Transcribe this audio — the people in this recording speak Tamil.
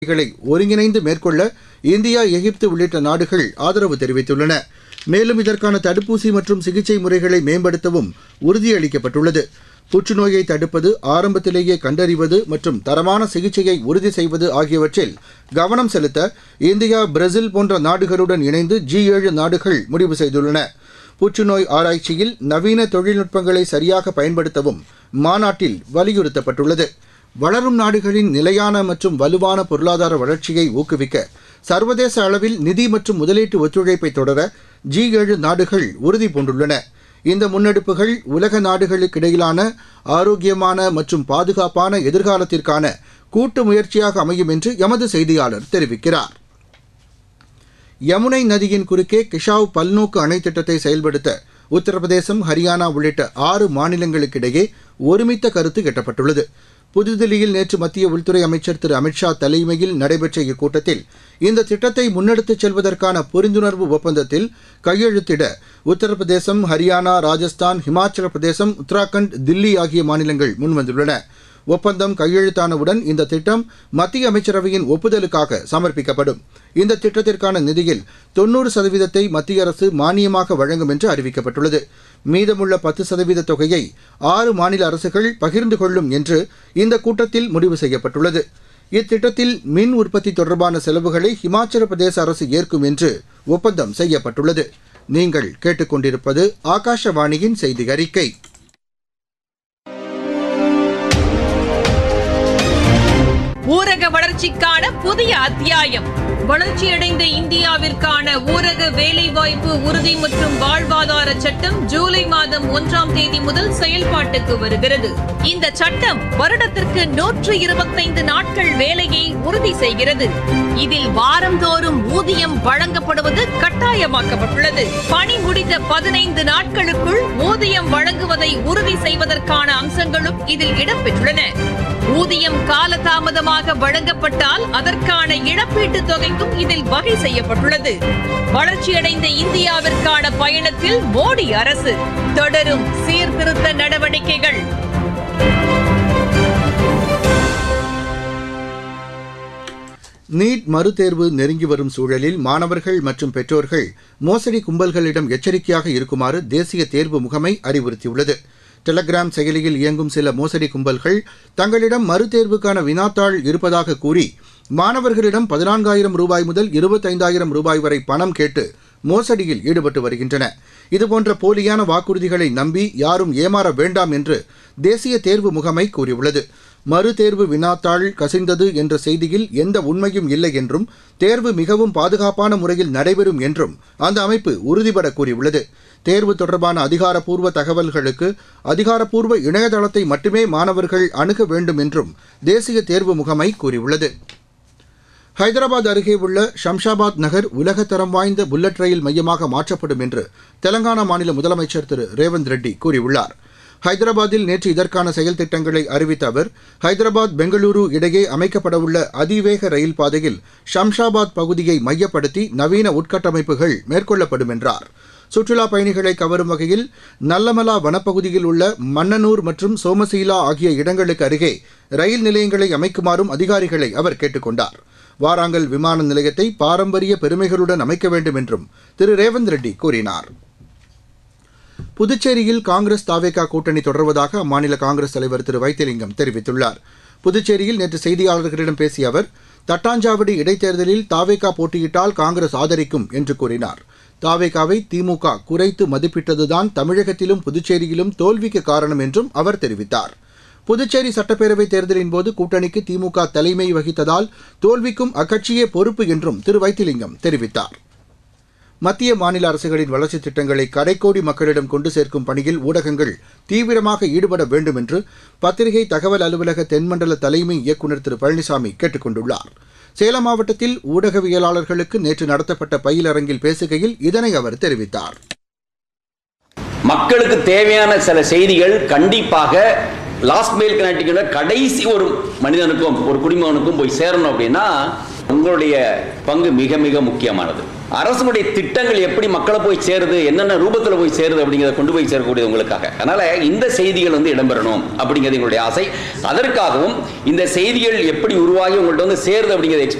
களை ஒருங்கிணைந்து மேற்கொள்ள இந்தியா எகிப்து உள்ளிட்ட நாடுகள் ஆதரவு தெரிவித்துள்ளன மேலும் இதற்கான தடுப்பூசி மற்றும் சிகிச்சை முறைகளை மேம்படுத்தவும் உறுதியளிக்கப்பட்டுள்ளது புற்றுநோயை தடுப்பது ஆரம்பத்திலேயே கண்டறிவது மற்றும் தரமான சிகிச்சையை உறுதி செய்வது ஆகியவற்றில் கவனம் செலுத்த இந்தியா பிரேசில் போன்ற நாடுகளுடன் இணைந்து ஜி ஏழு நாடுகள் முடிவு செய்துள்ளன புற்றுநோய் ஆராய்ச்சியில் நவீன தொழில்நுட்பங்களை சரியாக பயன்படுத்தவும் மாநாட்டில் வலியுறுத்தப்பட்டுள்ளது வளரும் நாடுகளின் நிலையான மற்றும் வலுவான பொருளாதார வளர்ச்சியை ஊக்குவிக்க சர்வதேச அளவில் நிதி மற்றும் முதலீட்டு ஒத்துழைப்பை தொடர ஜி ஏழு நாடுகள் உறுதி பூண்டுள்ளன இந்த முன்னெடுப்புகள் உலக நாடுகளுக்கிடையிலான ஆரோக்கியமான மற்றும் பாதுகாப்பான எதிர்காலத்திற்கான கூட்டு முயற்சியாக அமையும் என்று எமது செய்தியாளர் தெரிவிக்கிறார் யமுனை நதியின் குறுக்கே கிஷாவ் பல்நோக்கு அணை திட்டத்தை செயல்படுத்த உத்தரப்பிரதேசம் ஹரியானா உள்ளிட்ட ஆறு மாநிலங்களுக்கிடையே ஒருமித்த கருத்து எட்டப்பட்டுள்ளது புதுதில்லியில் நேற்று மத்திய உள்துறை அமைச்சர் திரு அமித்ஷா தலைமையில் நடைபெற்ற இக்கூட்டத்தில் இந்த திட்டத்தை முன்னெடுத்துச் செல்வதற்கான புரிந்துணர்வு ஒப்பந்தத்தில் கையெழுத்திட உத்தரப்பிரதேசம் ஹரியானா ராஜஸ்தான் ஹிமாச்சல பிரதேசம் உத்தராகண்ட் தில்லி ஆகிய மாநிலங்கள் முன்வந்துள்ளன ஒப்பந்தம் கையெழுத்தானவுடன் இந்த திட்டம் மத்திய அமைச்சரவையின் ஒப்புதலுக்காக சமர்ப்பிக்கப்படும் இந்த திட்டத்திற்கான நிதியில் தொன்னூறு சதவீதத்தை மத்திய அரசு மானியமாக வழங்கும் என்று அறிவிக்கப்பட்டுள்ளது மீதமுள்ள பத்து சதவீத தொகையை ஆறு மாநில அரசுகள் பகிர்ந்து கொள்ளும் என்று இந்த கூட்டத்தில் முடிவு செய்யப்பட்டுள்ளது இத்திட்டத்தில் மின் உற்பத்தி தொடர்பான செலவுகளை ஹிமாச்சல பிரதேச அரசு ஏற்கும் என்று ஒப்பந்தம் செய்யப்பட்டுள்ளது நீங்கள் கேட்டுக்கொண்டிருப்பது ஆகாஷவாணியின் செய்தி அறிக்கை ஊரக வளர்ச்சிக்கான புதிய அத்தியாயம் வளர்ச்சியடைந்த இந்தியாவிற்கான ஊரக வேலைவாய்ப்பு உறுதி மற்றும் வாழ்வாதார சட்டம் ஜூலை மாதம் ஒன்றாம் தேதி முதல் செயல்பாட்டுக்கு வருகிறது இந்த சட்டம் வருடத்திற்கு நூற்று இருபத்தைந்து நாட்கள் வேலையை உறுதி செய்கிறது இதில் வாரந்தோறும் ஊதியம் வழங்கப்படுவது கட்டாயமாக்கப்பட்டுள்ளது பணி முடிந்த பதினைந்து நாட்களுக்குள் ஊதியம் வழங்குவதை உறுதி செய்வதற்கான அம்சங்களும் இதில் இடம்பெற்றுள்ளன ஊதியம் காலதாமதமாக வழங்கப்பட்டால் அதற்கான இழப்பீட்டுத் தொகைக்கும் இதில் வகை செய்யப்பட்டுள்ளது வளர்ச்சியடைந்த இந்தியாவிற்கான பயணத்தில் மோடி அரசு தொடரும் சீர்திருத்த நடவடிக்கைகள் நீட் மறுதேர்வு நெருங்கி வரும் சூழலில் மாணவர்கள் மற்றும் பெற்றோர்கள் மோசடி கும்பல்களிடம் எச்சரிக்கையாக இருக்குமாறு தேசிய தேர்வு முகமை அறிவுறுத்தியுள்ளது டெலகிராம் செயலியில் இயங்கும் சில மோசடி கும்பல்கள் தங்களிடம் மறுதேர்வுக்கான வினாத்தாள் இருப்பதாக கூறி மாணவர்களிடம் பதினான்காயிரம் ரூபாய் முதல் இருபத்தைந்தாயிரம் ரூபாய் வரை பணம் கேட்டு மோசடியில் ஈடுபட்டு வருகின்றன இதுபோன்ற போலியான வாக்குறுதிகளை நம்பி யாரும் ஏமாற வேண்டாம் என்று தேசிய தேர்வு முகமை கூறியுள்ளது மறுதேர்வு வினாத்தாள் கசிந்தது என்ற செய்தியில் எந்த உண்மையும் இல்லை என்றும் தேர்வு மிகவும் பாதுகாப்பான முறையில் நடைபெறும் என்றும் அந்த அமைப்பு உறுதிபட கூறியுள்ளது தேர்வு தொடர்பான அதிகாரப்பூர்வ தகவல்களுக்கு அதிகாரப்பூர்வ இணையதளத்தை மட்டுமே மாணவர்கள் அணுக வேண்டும் என்றும் தேசிய தேர்வு முகமை கூறியுள்ளது ஹைதராபாத் அருகே உள்ள ஷம்ஷாபாத் நகர் உலகத்தரம் வாய்ந்த புல்லட் ரயில் மையமாக மாற்றப்படும் என்று தெலங்கானா மாநில முதலமைச்சர் திரு ரேவந்த் ரெட்டி கூறியுள்ளார் ஹைதராபாத்தில் நேற்று இதற்கான செயல் திட்டங்களை அறிவித்த அவர் ஹைதராபாத் பெங்களூரு இடையே அமைக்கப்படவுள்ள அதிவேக ரயில் பாதையில் ஷம்ஷாபாத் பகுதியை மையப்படுத்தி நவீன உட்கட்டமைப்புகள் மேற்கொள்ளப்படும் என்றார் சுற்றுலா பயணிகளை கவரும் வகையில் நல்லமலா வனப்பகுதியில் உள்ள மன்னனூர் மற்றும் சோமசீலா ஆகிய இடங்களுக்கு அருகே ரயில் நிலையங்களை அமைக்குமாறும் அதிகாரிகளை அவர் கேட்டுக் கொண்டார் வாராங்கல் விமான நிலையத்தை பாரம்பரிய பெருமைகளுடன் அமைக்க வேண்டும் என்றும் திரு ரேவந்த் ரெட்டி கூறினார் புதுச்சேரியில் காங்கிரஸ் தாவேகா கூட்டணி தொடர்வதாக அம்மாநில காங்கிரஸ் தலைவர் திரு வைத்திலிங்கம் தெரிவித்துள்ளார் புதுச்சேரியில் நேற்று செய்தியாளர்களிடம் பேசிய அவர் தட்டாஞ்சாவடி இடைத்தேர்தலில் தாவேகா போட்டியிட்டால் காங்கிரஸ் ஆதரிக்கும் என்று கூறினார் தாவேகாவை திமுக குறைத்து மதிப்பிட்டதுதான் தமிழகத்திலும் புதுச்சேரியிலும் தோல்விக்கு காரணம் என்றும் அவர் தெரிவித்தார் புதுச்சேரி சட்டப்பேரவைத் தேர்தலின் போது கூட்டணிக்கு திமுக தலைமை வகித்ததால் தோல்விக்கும் அக்கட்சியே பொறுப்பு என்றும் திரு வைத்திலிங்கம் தெரிவித்தார் மத்திய மாநில அரசுகளின் வளர்ச்சித் திட்டங்களை கடைக்கோடி மக்களிடம் கொண்டு சேர்க்கும் பணியில் ஊடகங்கள் தீவிரமாக ஈடுபட வேண்டும் என்று பத்திரிகை தகவல் அலுவலக தென்மண்டல தலைமை இயக்குநர் திரு பழனிசாமி கேட்டுக் கொண்டுள்ளார் சேலம் மாவட்டத்தில் ஊடகவியலாளர்களுக்கு நேற்று நடத்தப்பட்ட பயிலரங்கில் பேசுகையில் இதனை அவர் தெரிவித்தார் மக்களுக்கு தேவையான சில செய்திகள் கண்டிப்பாக லாஸ்ட் மெயில் கனெக்டிங்கோட கடைசி ஒரு மனிதனுக்கும் ஒரு குடிமகனுக்கும் போய் சேரணும் அப்படின்னா உங்களுடைய பங்கு மிக மிக முக்கியமானது அரசனுடைய திட்டங்கள் எப்படி மக்களை போய் சேருது என்னென்ன ரூபத்தில் போய் சேருது அப்படிங்கிறத கொண்டு போய் சேரக்கூடியது உங்களுக்காக அதனால இந்த செய்திகள் வந்து இடம்பெறணும் அப்படிங்கிறது எங்களுடைய ஆசை அதற்காகவும் இந்த செய்திகள் எப்படி உருவாகி உங்கள்ட்ட வந்து சேருது அப்படிங்கிறத